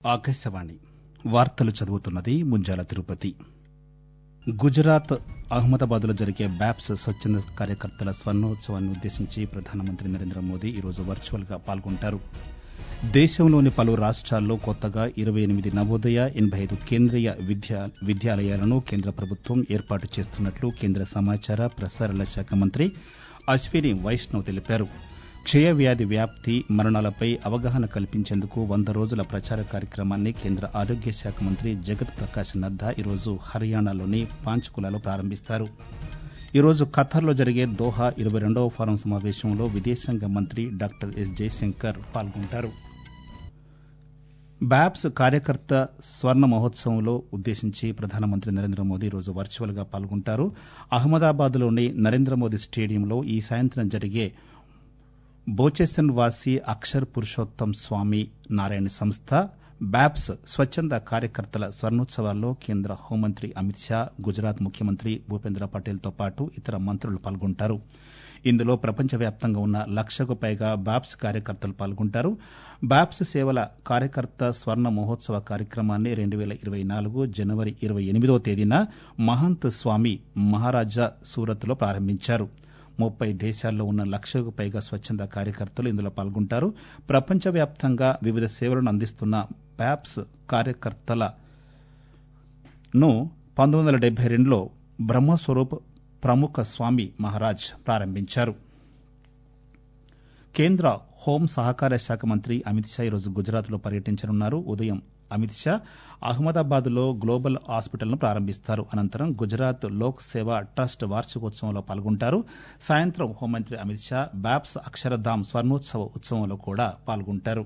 ఆకాశవాణి వార్తలు చదువుతున్నది ముంజాల తిరుపతి గుజరాత్ అహ్మదాబాద్లో జరిగే బ్యాప్స్ స్వచ్చంద కార్యకర్తల స్వర్ణోత్సవాన్ని ఉద్దేశించి ప్రధానమంత్రి నరేంద్ర మోదీ ఈరోజు వర్చువల్ గా పాల్గొంటారు దేశంలోని పలు రాష్ట్రాల్లో కొత్తగా ఇరవై ఎనిమిది నవోదయ ఎనబై ఐదు కేంద్రీయ విద్యాలయాలను కేంద్ర ప్రభుత్వం ఏర్పాటు చేస్తున్నట్లు కేంద్ర సమాచార ప్రసారాల శాఖ మంత్రి అశ్విని వైష్ణవ్ తెలిపారు క్షయ వ్యాధి వ్యాప్తి మరణాలపై అవగాహన కల్పించేందుకు వంద రోజుల ప్రచార కార్యక్రమాన్ని కేంద్ర ఆరోగ్య శాఖ మంత్రి జగత్ ప్రకాశ్ నడ్డా ఈరోజు హర్యానాలోని పాంచ్కులాలో ప్రారంభిస్తారు ఈరోజు ఖతార్లో జరిగే దోహా ఇరవై రెండవ ఫోరం సమావేశంలో విదేశాంగ మంత్రి డాక్టర్ ఎస్ జయశంకర్ పాల్గొంటారు బ్యాప్స్ కార్యకర్త స్వర్ణ మహోత్సవంలో ఉద్దేశించి ప్రధానమంత్రి నరేంద్ర మోదీ ఈరోజు వర్చువల్ గా పాల్గొంటారు అహ్మదాబాద్లోని నరేంద్ర మోదీ స్టేడియంలో ఈ సాయంత్రం జరిగే బోచేసన్ వాసి అక్షర్ పురుషోత్తం స్వామి నారాయణ సంస్థ బ్యాప్స్ స్వచ్చంద కార్యకర్తల స్వర్ణోత్సవాల్లో కేంద్ర హోంమంత్రి అమిత్ షా గుజరాత్ ముఖ్యమంత్రి భూపేంద్ర పటేల్ తో పాటు ఇతర మంత్రులు పాల్గొంటారు ఇందులో ప్రపంచవ్యాప్తంగా ఉన్న లక్షకు పైగా బ్యాప్స్ కార్యకర్తలు పాల్గొంటారు బ్యాప్స్ సేవల కార్యకర్త స్వర్ణ మహోత్సవ కార్యక్రమాన్ని రెండు పేల ఇరవై నాలుగు జనవరి ఇరవై ఎనిమిదవ తేదీన మహంత్ స్వామి మహారాజా సూరత్ లో ప్రారంభించారు ముప్పై దేశాల్లో ఉన్న లక్షకు పైగా స్వచ్చంద కార్యకర్తలు ఇందులో పాల్గొంటారు ప్రపంచవ్యాప్తంగా వివిధ సేవలను అందిస్తున్న బ్యాప్స్ కార్యకర్తలను పంతొమ్మిది వందల డెబ్బై రెండులో బ్రహ్మస్వరూప్ ప్రముఖ స్వామి మహారాజ్ ప్రారంభించారు కేంద్ర హోం సహకార శాఖ మంత్రి అమిత్ షా ఈరోజు గుజరాత్ లో పర్యటించనున్నారు ఉదయం అమిత్ షా అహ్మదాబాద్ లో గ్లోబల్ హాస్పిటల్ ను ప్రారంభిస్తారు అనంతరం గుజరాత్ లోక్ సేవ ట్రస్ట్ వార్షికోత్సవంలో పాల్గొంటారు సాయంత్రం హోంమంత్రి అమిత్ షా బ్యాప్స్ అక్షరధామ్ స్వర్ణోత్సవ ఉత్సవంలో కూడా పాల్గొంటారు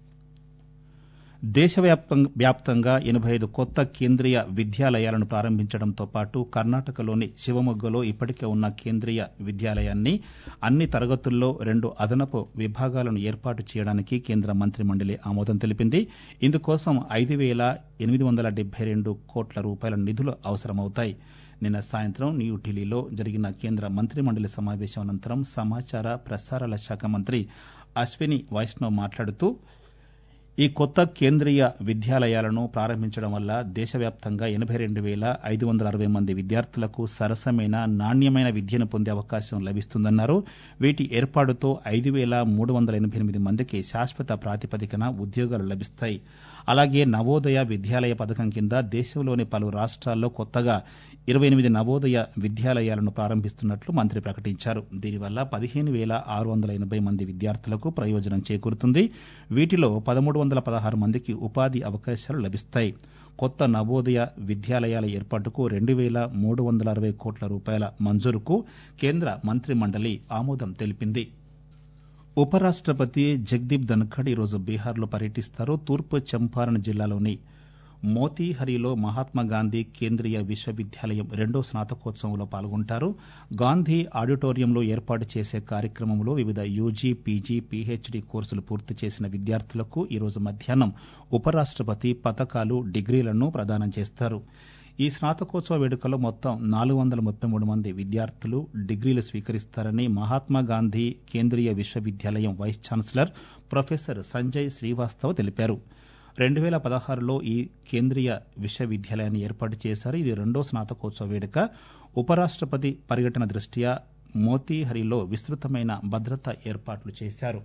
దేశవ్యాప్తంగా ఎనబై ఐదు కొత్త కేంద్రీయ విద్యాలయాలను ప్రారంభించడంతో పాటు కర్ణాటకలోని శివమొగ్గలో ఇప్పటికే ఉన్న కేంద్రీయ విద్యాలయాన్ని అన్ని తరగతుల్లో రెండు అదనపు విభాగాలను ఏర్పాటు చేయడానికి కేంద్ర మంత్రి మండలి ఆమోదం తెలిపింది ఇందుకోసం ఐదు పేల ఎనిమిది వందల డెబ్బై రెండు కోట్ల రూపాయల నిధులు అవసరమవుతాయి నిన్న సాయంత్రం న్యూఢిల్లీలో జరిగిన కేంద్ర మంత్రి మండలి సమావేశం అనంతరం సమాచార ప్రసారాల శాఖ మంత్రి అశ్విని వైష్ణవ్ మాట్లాడుతూ ఈ కొత్త కేంద్రీయ విద్యాలయాలను ప్రారంభించడం వల్ల దేశవ్యాప్తంగా ఎనబై రెండు పేల ఐదు వందల అరవై మంది విద్యార్థులకు సరసమైన నాణ్యమైన విద్యను పొందే అవకాశం లభిస్తుందన్నారు వీటి ఏర్పాటుతో ఐదు పేల మూడు వందల ఎనబై ఎనిమిది మందికి శాశ్వత ప్రాతిపదికన ఉద్యోగాలు లభిస్తాయి అలాగే నవోదయ విద్యాలయ పథకం కింద దేశంలోని పలు రాష్ట్రాల్లో కొత్తగా ఇరవై ఎనిమిది నవోదయ విద్యాలయాలను ప్రారంభిస్తున్నట్లు మంత్రి ప్రకటించారు దీనివల్ల పదిహేను పేల ఆరు వందల ఎనబై మంది విద్యార్థులకు ప్రయోజనం చేకూరుతుంది వీటిలో పదమూడు వందల పదహారు మందికి ఉపాధి అవకాశాలు లభిస్తాయి కొత్త నవోదయ విద్యాలయాల ఏర్పాటుకు రెండు పేల మూడు వందల అరవై కోట్ల రూపాయల మంజూరుకు కేంద్ర మంత్రి మండలి ఆమోదం తెలిపింది ఉపరాష్టపతి జగదీప్ ధన్ఖడ్ ఈరోజు బీహార్లో పర్యటిస్తారు తూర్పు చంపారణ్ జిల్లాలోని మోతీహరిలో మహాత్మాగాంధీ కేంద్రీయ విశ్వవిద్యాలయం రెండో స్నాతకోత్సవంలో పాల్గొంటారు గాంధీ ఆడిటోరియంలో ఏర్పాటు చేసే కార్యక్రమంలో వివిధ యూజీ పీజీ పీహెచ్డీ కోర్సులు పూర్తి చేసిన విద్యార్థులకు ఈరోజు మధ్యాహ్నం ఉపరాష్టపతి పతకాలు డిగ్రీలను ప్రదానం చేస్తారు ఈ స్నాతకోత్సవ వేడుకలో మొత్తం నాలుగు వందల ముప్పై మూడు మంది విద్యార్థులు డిగ్రీలు స్వీకరిస్తారని మహాత్మాగాంధీ కేంద్రీయ విశ్వవిద్యాలయం vice chancellor professor Sanjay Srivastava తెలిపారు రెండు పేల పదహారులో ఈ కేంద్రీయ విశ్వవిద్యాలయాన్ని ఏర్పాటు చేశారు ఇది రెండో స్నాతకోత్సవ వేడుక ఉపరాష్టపతి పర్యటన దృష్ట్యా మోతీహరిలో విస్తృతమైన భద్రతా ఏర్పాట్లు చేశారు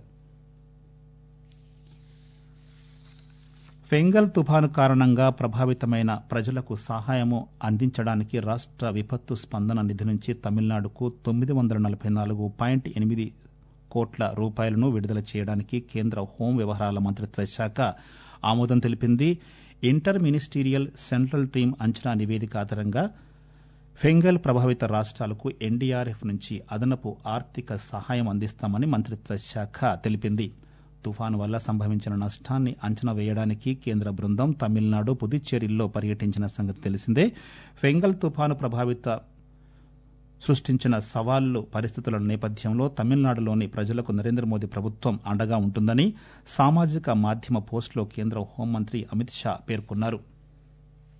ఫెంగల్ తుఫాను కారణంగా ప్రభావితమైన ప్రజలకు సహాయము అందించడానికి రాష్ట విపత్తు స్పందన నిధి నుంచి తమిళనాడుకు తొమ్మిది వందల నలభై నాలుగు పాయింట్ ఎనిమిది కోట్ల రూపాయలను విడుదల చేయడానికి కేంద్ర హోం వ్యవహారాల మంత్రిత్వ శాఖ ఆమోదం తెలిపింది ఇంటర్ మినిస్టీరియల్ సెంట్రల్ టీం అంచనా నివేదిక ఆధారంగా ఫెంగల్ ప్రభావిత రాష్ట్రాలకు ఎన్డీఆర్ఎఫ్ నుంచి అదనపు ఆర్థిక సహాయం అందిస్తామని మంత్రిత్వ శాఖ తెలిపింది తుఫాను వల్ల సంభవించిన నష్టాన్ని అంచనా వేయడానికి కేంద్ర బృందం తమిళనాడు పుదుచ్చేరిల్లో పర్యటించిన సంగతి తెలిసిందే ఫెంగల్ తుఫాను ప్రభావిత సృష్టించిన సవాళ్లు పరిస్థితుల నేపథ్యంలో తమిళనాడులోని ప్రజలకు నరేంద్ర మోదీ ప్రభుత్వం అండగా ఉంటుందని సామాజిక మాధ్యమ పోస్టులో కేంద్ర హోంమంత్రి అమిత్ షా పేర్కొన్నారు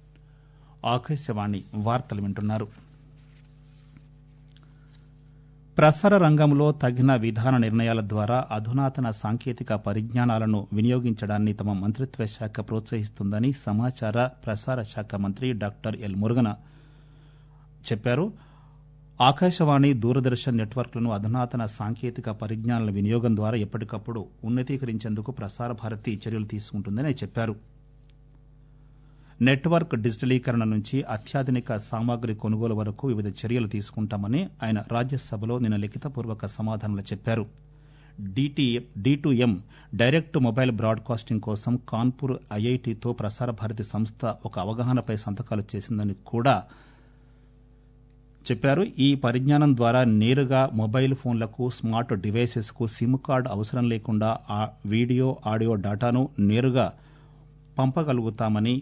ఆకాశవాణి వార్తలు వింటున్నారు ప్రసార రంగంలో తగిన విధాన నిర్ణయాల ద్వారా అధునాతన సాంకేతిక పరిజ్ఞానాలను వినియోగించడాన్ని తమ మంత్రిత్వ శాఖ ప్రోత్సహిస్తుందని సమాచార ప్రసార శాఖ మంత్రి డాక్టర్ ఎల్ మురుగన చెప్పారు ఆకాశవాణి దూరదర్శన్ నెట్వర్క్లను అధునాతన సాంకేతిక పరిజ్ఞానాల వినియోగం ద్వారా ఎప్పటికప్పుడు ఉన్నతీకరించేందుకు ప్రసార భారతి చర్యలు తీసుకుంటుందని చెప్పారు నెట్వర్క్ డిజిటలీకరణ నుంచి అత్యాధునిక సామాగ్రి కొనుగోలు వరకు వివిధ చర్యలు తీసుకుంటామని ఆయన రాజ్యసభలో నిన్న లిఖితపూర్వక సమాధానంలో చెప్పారు డిటిఎం డైరెక్ట్ మొబైల్ బ్రాడ్కాస్టింగ్ కోసం కాన్పూర్ ఐఐటితో ప్రసార భారతి సంస్థ ఒక అవగాహనపై సంతకాలు చేసిందని కూడా చెప్పారు ఈ పరిజ్ఞానం ద్వారా నేరుగా మొబైల్ ఫోన్లకు స్మార్ట్ డివైసెస్ కు సిమ్ కార్డు అవసరం లేకుండా వీడియో ఆడియో డేటాను నేరుగా పంపగలుగుతామని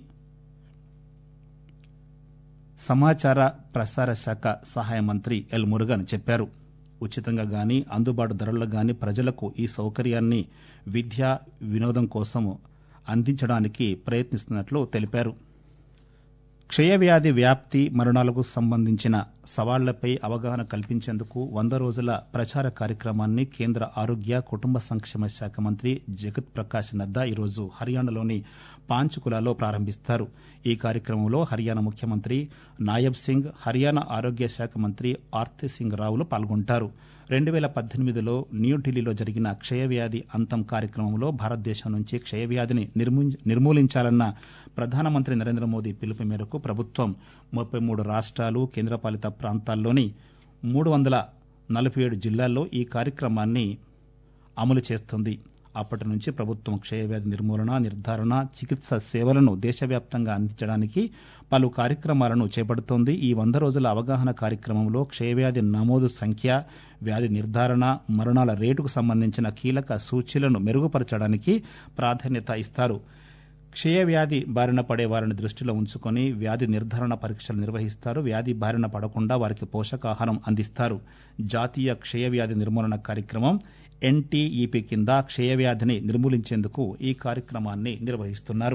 సమాచార ప్రసార శాఖ సహాయ మంత్రి ఎల్ మురుగన్ చెప్పారు ఉచితంగా గాని అందుబాటు ధరల్లో గాని ప్రజలకు ఈ సౌకర్యాన్ని విద్య వినోదం కోసం అందించడానికి ప్రయత్నిస్తున్నట్లు తెలిపారు క్షయవ్యాధి వ్యాప్తి మరణాలకు సంబంధించిన సవాళ్లపై అవగాహన కల్పించేందుకు వంద రోజుల ప్రచార కార్యక్రమాన్ని కేంద్ర ఆరోగ్య కుటుంబ సంక్షేమ శాఖ మంత్రి జగత్ ప్రకాష్ నడ్డా ఈరోజు హర్యానాలోని పాంచుకులాలో ప్రారంభిస్తారు ఈ కార్యక్రమంలో హర్యానా ముఖ్యమంత్రి నాయబ్ సింగ్ హర్యానా ఆరోగ్య శాఖ మంత్రి ఆర్తి సింగ్ రావులు పాల్గొంటారు రెండు పేల పద్దెనిమిదిలో న్యూఢిల్లీలో జరిగిన క్షయవ్యాధి అంతం కార్యక్రమంలో భారతదేశం నుంచి క్షయవ్యాధిని నిర్మూలించాలన్న ప్రధానమంత్రి నరేంద్ర మోదీ పిలుపు మేరకు ప్రభుత్వం ముప్పై మూడు రాష్ట్రాలు కేంద్రపాలిత ప్రాంతాల్లోని మూడు వందల నలభై ఏడు జిల్లాల్లో ఈ కార్యక్రమాన్ని అమలు చేస్తుంది అప్పటి నుంచి ప్రభుత్వం క్షయవ్యాధి నిర్మూలన నిర్ధారణ చికిత్స సేవలను దేశవ్యాప్తంగా అందించడానికి పలు కార్యక్రమాలను చేపడుతోంది ఈ వంద రోజుల అవగాహన కార్యక్రమంలో క్షయవ్యాధి నమోదు సంఖ్య వ్యాధి నిర్ధారణ మరణాల రేటుకు సంబంధించిన కీలక సూచీలను మెరుగుపరచడానికి ప్రాధాన్యత ఇస్తారు క్షయవ్యాధి బారిన పడే వారిని దృష్టిలో ఉంచుకొని వ్యాధి నిర్ధారణ పరీక్షలు నిర్వహిస్తారు వ్యాధి బారిన పడకుండా వారికి పోషకాహారం అందిస్తారు జాతీయ క్షయవ్యాధి నిర్మూలన కార్యక్రమం ఎన్టీఈపీ కింద క్షయవ్యాధిని నిర్మూలించేందుకు ఈ కార్యక్రమాన్ని నిర్వహిస్తున్నారు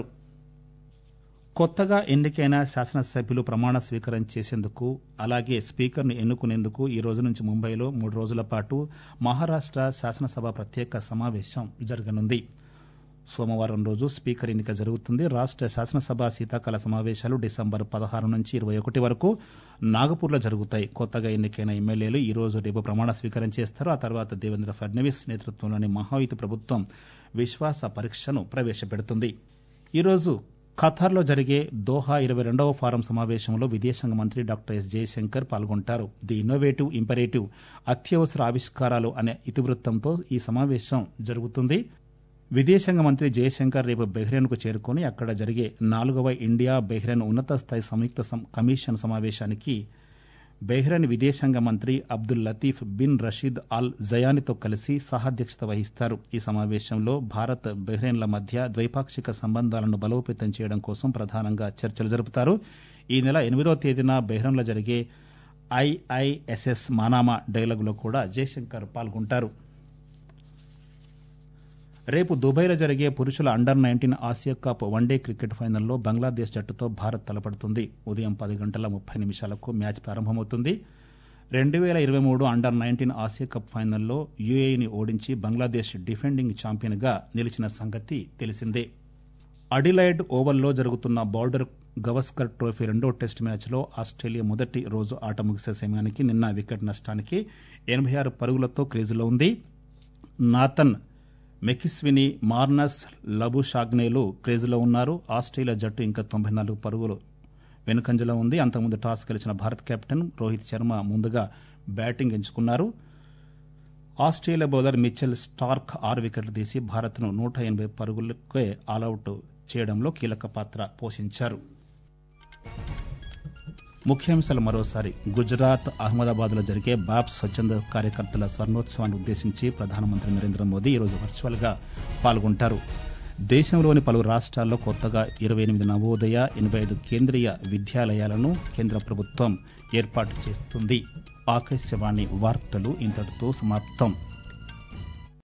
కొత్తగా ఎన్నికైన శాసనసభ్యులు ప్రమాణ స్వీకారం చేసేందుకు అలాగే స్పీకర్ను ఎన్నుకునేందుకు ఈ రోజు నుంచి ముంబైలో మూడు రోజుల పాటు మహారాష్ట శాసనసభ ప్రత్యేక సమావేశం జరగనుంది సోమవారం రోజు స్పీకర్ ఎన్నిక జరుగుతుంది రాష్ట శాసనసభ శీతాకాల సమావేశాలు డిసెంబర్ పదహారు నుంచి ఇరవై ఒకటి వరకు నాగపూర్లో జరుగుతాయి కొత్తగా ఎన్నికైన ఎమ్మెల్యేలు ఈ రోజు రేపు ప్రమాణ స్వీకారం చేస్తారు ఆ తర్వాత దేవేంద్ర ఫడ్నవీస్ నేతృత్వంలోని మహాయుతి ప్రభుత్వం విశ్వాస పరీక్షను ప్రవేశపెడుతుంది ఈరోజు ఖతార్లో జరిగే దోహా ఇరవై రెండవ ఫారం సమావేశంలో విదేశాంగ మంత్రి డాక్టర్ ఎస్ జయశంకర్ పాల్గొంటారు ది ఇన్నోవేటివ్ ఇంపరేటివ్ అత్యవసర ఆవిష్కారాలు అనే ఇతివృత్తంతో ఈ సమావేశం జరుగుతుంది విదేశాంగ మంత్రి జయశంకర్ రేపు బెహ్రెన్కు చేరుకుని అక్కడ జరిగే నాలుగవ ఇండియా బెహ్రెన్ ఉన్నత స్థాయి సంయుక్త కమిషన్ సమావేశానికి బెహ్రెన్ విదేశాంగ మంత్రి Abdul Latif bin Rashid Al జయానితో కలిసి సహాధ్యక్షత వహిస్తారు ఈ సమావేశంలో భారత్ బెహ్రెన్ల మధ్య ద్వైపాక్షిక సంబంధాలను బలోపేతం చేయడం కోసం ప్రధానంగా చర్చలు జరుపుతారు ఈ నెల ఎనిమిదో తేదీన బెహ్రెన్లో జరిగే ఐఐఎస్ఎస్ మానామా డైలాగులో కూడా జయశంకర్ పాల్గొంటారు రేపు దుబాయ్లో జరిగే పురుషుల under nineteen Asia cup one day cricket ఫైనల్లో బంగ్లాదేశ్ జట్టుతో భారత్ తలపడుతుంది ఉదయం పది గంటల ముప్పై నిమిషాలకు మ్యాచ్ ప్రారంభమవుతుంది రెండు వేల ఇరవై మూడు అండర్ నైన్టీన్ ఆసియా కప్ ఫైనల్లో యుఏఈని ఓడించి బంగ్లాదేశ్ డిఫెండింగ్ ఛాంపియన్గా నిలిచిన సంగతి తెలిసిందే అడిలైడ్ ఓవల్లో జరుగుతున్న బౌల్డర్ గవస్కర్ ట్రోఫీ రెండో టెస్ట్ మ్యాచ్లో ఆస్ట్రేలియా మొదటి రోజు ఆట ముగిసే సమయానికి నిన్న వికెట్ నష్టానికి ఎనభై ఆరు పరుగులతో క్రీజులో ఉంది నాథన్ మెకిస్విని మార్నస్ లబుషాగ్నేలు క్రేజీలో ఉన్నారు ఆస్ట్రేలియా జట్టు ఇంకా తొంభై నాలుగు పరుగులు వెనుకంజలో ఉంది అంతకుముందు టాస్ గెలిచిన భారత్ కెప్టెన్ రోహిత్ శర్మ ముందుగా బ్యాటింగ్ ఎంచుకున్నారు ఆస్ట్రేలియా బౌలర్ మిచెల్ స్టార్క్ ఆరు వికెట్లు తీసి భారత్ను నూట ఎనభై పరుగులకే ఆలౌట్ చేయడంలో కీలక పాత్ర పోషించారు ముఖ్యాంశాలు మరోసారి గుజరాత్ అహ్మదాబాద్ లో జరిగే బాబ్ స్వచ్ఛంద కార్యకర్తల స్వర్ణోత్సవాన్ని ఉద్దేశించి ప్రధానమంత్రి నరేంద్ర మోదీ ఈరోజు వర్చువల్ గా పాల్గొంటారు దేశంలోని పలు రాష్ట్రాల్లో కొత్తగా ఇరవై ఎనిమిది నవోదయ ఎనభై ఐదు కేంద్రీయ విద్యాలయాలను కేంద్ర ప్రభుత్వం ఏర్పాటు చేస్తుంది ఆకాశవాణి వార్తలు ఇంతటితో సమాప్తం